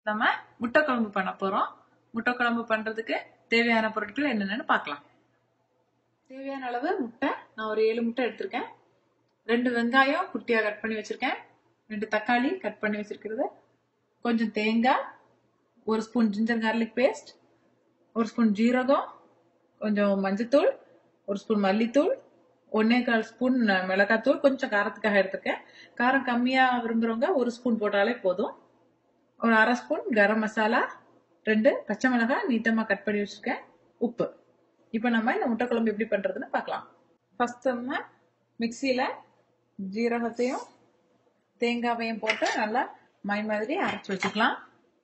நம்ம முட்டை குழம்பு பண்ண போறோம் முட்டை குழம்பு பண்றதுக்கு தேவையான பொருட்கள் என்னென்னு பார்க்கலாம் தேவையான அளவு முட்டை நான் ஒரு ஏழு முட்டை எடுத்திருக்கேன் ரெண்டு வெங்காயம் குட்டியா கட் பண்ணி வச்சிருக்கேன் ரெண்டு தக்காளி கட் பண்ணி வச்சிருக்கிறது கொஞ்சம் தேங்காய் ஒரு ஸ்பூன் ஜிஞ்சர் கார்லிக் பேஸ்ட் ஒரு ஸ்பூன் ஜீரகம் கொஞ்சம் மஞ்சத்தூள் ஒரு ஸ்பூன் மல்லித்தூள் ஒன்னே கால் ஸ்பூன் மிளகாத்தூள் கொஞ்சம் காரத்துக்காக எடுத்திருக்கேன் காரம் கம்மியா விரும்புறவங்க ஒரு ஸ்பூன் போட்டாலே போதும் ஒரு அரை ஸ்பூன் கரம் மசாலா ரெண்டு பச்சை மிளகாய் நீட்டமா கட் பண்ணி வச்சிருக்கேன் உப்பு இப்போ நம்ம இந்த முட்டை குழம்பு எப்படி பண்றதுன்னு பார்க்கலாம் ஃபர்ஸ்ட் நம்ம மிக்சியில ஜீரகத்தையும் தேங்காவையும் போட்டு நல்லா மை மாதிரி அரைச்சு வச்சுக்கலாம்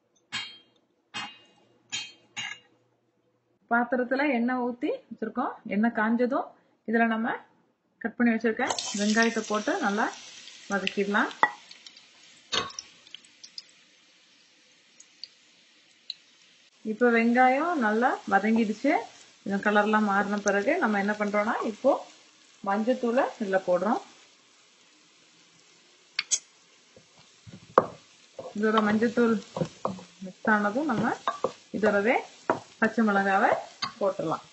பாத்திரத்துல எண்ணெய் ஊத்தி வச்சிருக்கோம் எண்ணெய் காஞ்சதும் இதுல நம்ம கட் பண்ணி வச்சிருக்க வெங்காயத்தை போட்டு நல்லா வதக்கிடலாம் இப்போ வெங்காயம் நல்லா வதங்கிடுச்சு இந்த கலர்லாம் மாறின பிறகு நம்ம என்ன பண்றோம்னா இப்போ மஞ்சத்தூளை இதுல போடுறோம் இதோட மஞ்சத்தூள் மிக்ஸ் ஆனதும் நம்ம இதோடவே பச்சை மிளகாவை போட்டுடலாம்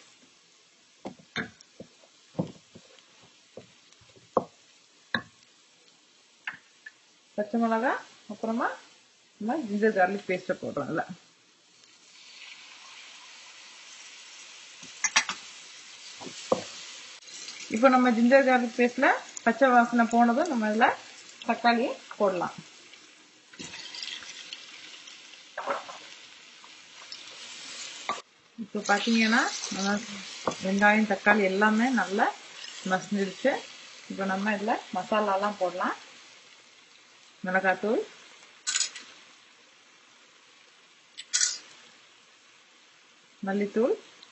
பச்சை மிளகா அப்புறமா நம்ம ஜிஞ்சர் கார்லிக் பேஸ்ட்டை போடுறோம் இல்லை இப்போ நம்ம ஜிஞ்சர் கார்லிக் பேஸ்ட்ல பச்சை வாசனை போனதும் நம்ம இதுல தக்காளி போடலாம் இப்போ பார்த்தீங்கன்னா நம்ம வெங்காயம் தக்காளி எல்லாமே நல்லா மசிஞ்சிடுச்சு இப்போ நம்ம இதில் மசாலாலாம் போடலாம் மிளகாத்தூள் மல்லித்தூள்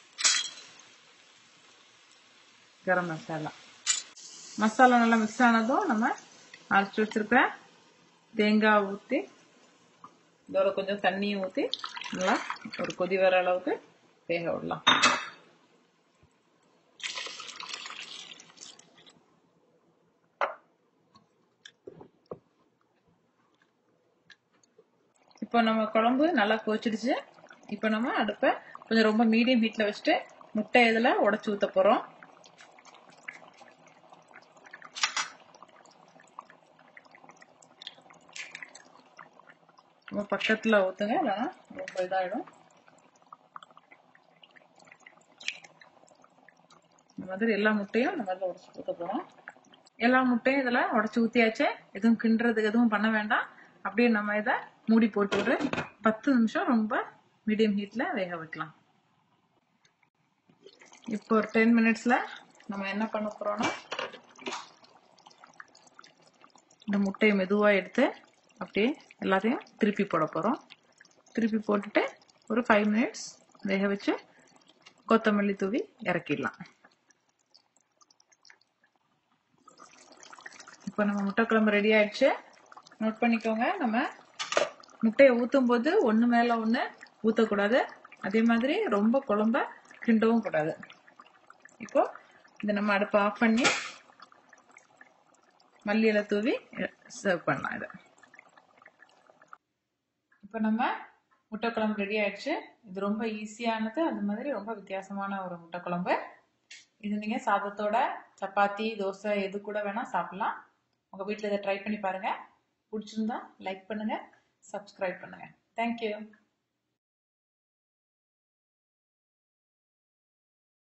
கரம் மசாலா மசாலா நல்லா மிக்ஸ் ஆனதும் நம்ம அரைச்சி வச்சிருக்க தேங்காய் ஊற்றி இதோட கொஞ்சம் தண்ணியும் ஊற்றி நல்லா ஒரு கொதி வர அளவுக்கு வேக விடலாம் இப்போ நம்ம குழம்பு நல்லா கொதிச்சிடுச்சு இப்போ நம்ம அடுப்பை கொஞ்சம் ரொம்ப மீடியம் ஹீட்ல வச்சுட்டு முட்டை இதில் உடச்சி ஊற்ற போகிறோம் ரொம்ப பக்கத்தில் ஊற்றுங்க இல்லைன்னா ரொம்ப இதாகிடும் இந்த மாதிரி எல்லா முட்டையும் இந்த மாதிரி உடச்சி ஊற்ற போகிறோம் எல்லா முட்டையும் இதில் உடச்சி ஊற்றியாச்சு எதுவும் கிண்டுறதுக்கு எதுவும் பண்ண வேண்டாம் அப்படியே நம்ம இதை மூடி போட்டு ஒரு பத்து நிமிஷம் ரொம்ப மீடியம் ஹீட்டில் வேக வைக்கலாம் இப்போ ஒரு டென் மினிட்ஸில் நம்ம என்ன பண்ண போகிறோம்னா இந்த முட்டையை மெதுவாக எடுத்து அப்படியே எல்லாத்தையும் திருப்பி போட போகிறோம் திருப்பி போட்டுட்டு ஒரு ஃபைவ் மினிட்ஸ் வேக வச்சு கொத்தமல்லி தூவி இறக்கிடலாம் இப்போ நம்ம முட்டை குழம்பு ரெடி ஆயிடுச்சு நோட் பண்ணிக்கோங்க நம்ம முட்டையை ஊற்றும் போது ஒன்று மேலே ஒன்று ஊற்றக்கூடாது அதே மாதிரி ரொம்ப குழம்ப கிண்டவும் கூடாது இப்போ இதை நம்ம அடுப்பை ஆஃப் பண்ணி மல்லி இலை தூவி சர்வ் பண்ணலாம் இதை இப்போ நம்ம முட்டை குழம்பு ரெடி ஆயிடுச்சு இது ரொம்ப ஈஸியானது அது மாதிரி ரொம்ப வித்தியாசமான ஒரு முட்டை குழம்பு இது நீங்கள் சாதத்தோட சப்பாத்தி தோசை எது கூட வேணால் சாப்பிடலாம் உங்கள் வீட்டில் இதை ட்ரை பண்ணி பாருங்கள் பிடிச்சிருந்தா லைக் பண்ணுங்கள் சப்ஸ்கிரைப் பண்ணுங்கள் தேங்க்யூ